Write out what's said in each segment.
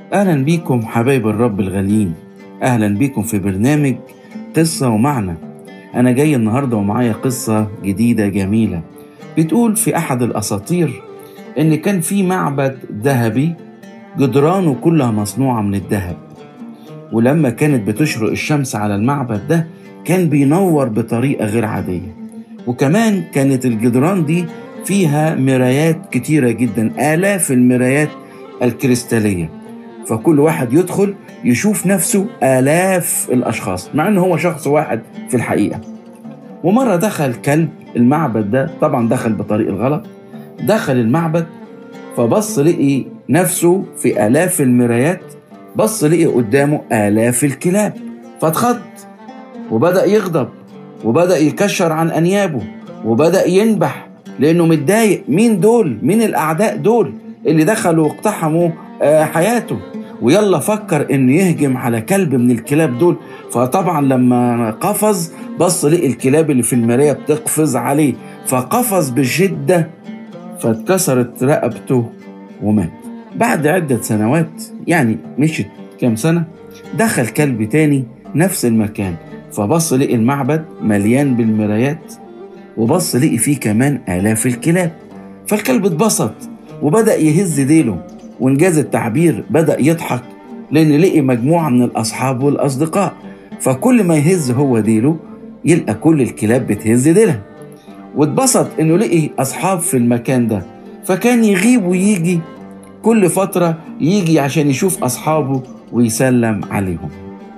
أهلا بيكم حبايب الرب الغاليين أهلا بيكم في برنامج قصة ومعنى أنا جاي النهاردة ومعايا قصة جديدة جميلة بتقول في أحد الأساطير إن كان في معبد ذهبي جدرانه كلها مصنوعة من الذهب ولما كانت بتشرق الشمس على المعبد ده كان بينور بطريقة غير عادية وكمان كانت الجدران دي فيها مرايات كتيرة جدا آلاف المرايات الكريستالية فكل واحد يدخل يشوف نفسه آلاف الأشخاص مع إنه هو شخص واحد في الحقيقة ومرة دخل كلب المعبد ده طبعا دخل بطريق الغلط دخل المعبد فبص لقي نفسه في آلاف المرايات بص لقي قدامه آلاف الكلاب فاتخض وبدأ يغضب وبدأ يكشر عن أنيابه وبدأ ينبح لأنه متضايق مين دول مين الأعداء دول اللي دخلوا واقتحموا حياته ويلا فكر انه يهجم على كلب من الكلاب دول فطبعا لما قفز بص لقي الكلاب اللي في المرايه بتقفز عليه فقفز بشده فاتكسرت رقبته ومات بعد عدة سنوات يعني مشت كام سنة دخل كلب تاني نفس المكان فبص لقي المعبد مليان بالمرايات وبص لقي فيه كمان آلاف الكلاب فالكلب اتبسط وبدأ يهز ديله وإنجاز التعبير بدأ يضحك لأن لقي مجموعة من الأصحاب والأصدقاء فكل ما يهز هو ديله يلقى كل الكلاب بتهز ديلها واتبسط إنه لقي أصحاب في المكان ده فكان يغيب ويجي كل فترة يجي عشان يشوف أصحابه ويسلم عليهم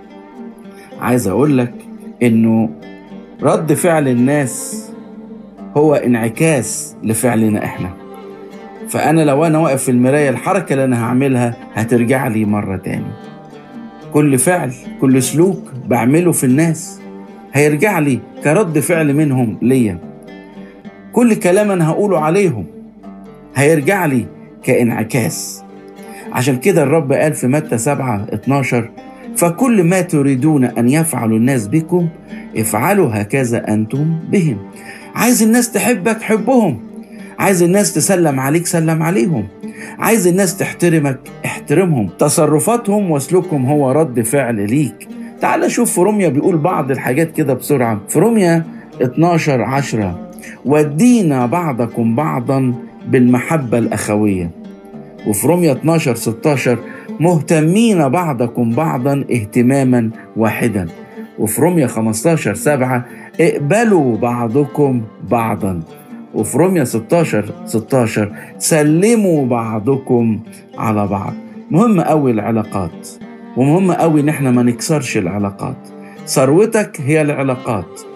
عايز أقول لك إنه رد فعل الناس هو انعكاس لفعلنا إحنا فأنا لو أنا واقف في المراية الحركة اللي أنا هعملها هترجع لي مرة تاني كل فعل كل سلوك بعمله في الناس هيرجع لي كرد فعل منهم ليا كل كلام أنا هقوله عليهم هيرجع لي كانعكاس عشان كده الرب قال في متى 7 12 فكل ما تريدون أن يفعل الناس بكم افعلوا هكذا أنتم بهم عايز الناس تحبك حبهم عايز الناس تسلم عليك سلم عليهم عايز الناس تحترمك احترمهم تصرفاتهم وسلوكهم هو رد فعل ليك تعال شوف في روميا بيقول بعض الحاجات كده بسرعة في روميا 12 10 ودينا بعضكم بعضا بالمحبة الأخوية وفي روميا 12 16 مهتمين بعضكم بعضا اهتماما واحدا وفي روميا 15 7 اقبلوا بعضكم بعضا وفي روميا 16 16 سلموا بعضكم على بعض مهم قوي العلاقات ومهم قوي ان احنا ما نكسرش العلاقات ثروتك هي العلاقات